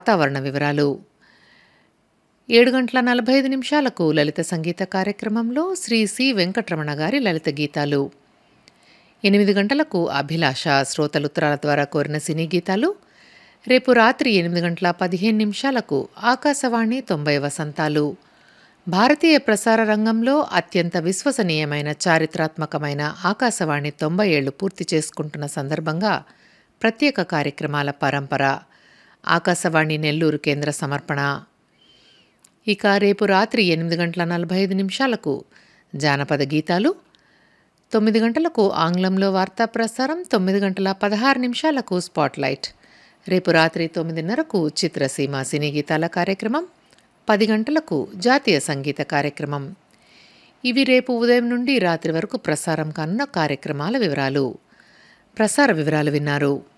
వాతావరణ వివరాలు ఏడు గంటల నలభై ఐదు నిమిషాలకు లలిత సంగీత కార్యక్రమంలో శ్రీ సి వెంకటరమణ గారి లలిత గీతాలు ఎనిమిది గంటలకు అభిలాష శ్రోతలు ఉత్తరాల ద్వారా కోరిన సినీ గీతాలు రేపు రాత్రి ఎనిమిది గంటల పదిహేను నిమిషాలకు ఆకాశవాణి తొంభై వసంతాలు భారతీయ ప్రసార రంగంలో అత్యంత విశ్వసనీయమైన చారిత్రాత్మకమైన ఆకాశవాణి తొంభై ఏళ్లు పూర్తి చేసుకుంటున్న సందర్భంగా ప్రత్యేక కార్యక్రమాల పరంపర ఆకాశవాణి నెల్లూరు కేంద్ర సమర్పణ ఇక రేపు రాత్రి ఎనిమిది గంటల నలభై ఐదు నిమిషాలకు జానపద గీతాలు తొమ్మిది గంటలకు ఆంగ్లంలో వార్తా ప్రసారం తొమ్మిది గంటల పదహారు నిమిషాలకు స్పాట్లైట్ రేపు రాత్రి తొమ్మిదిన్నరకు చిత్రసీమ సినీ గీతాల కార్యక్రమం పది గంటలకు జాతీయ సంగీత కార్యక్రమం ఇవి రేపు ఉదయం నుండి రాత్రి వరకు ప్రసారం కానున్న కార్యక్రమాల వివరాలు ప్రసార వివరాలు విన్నారు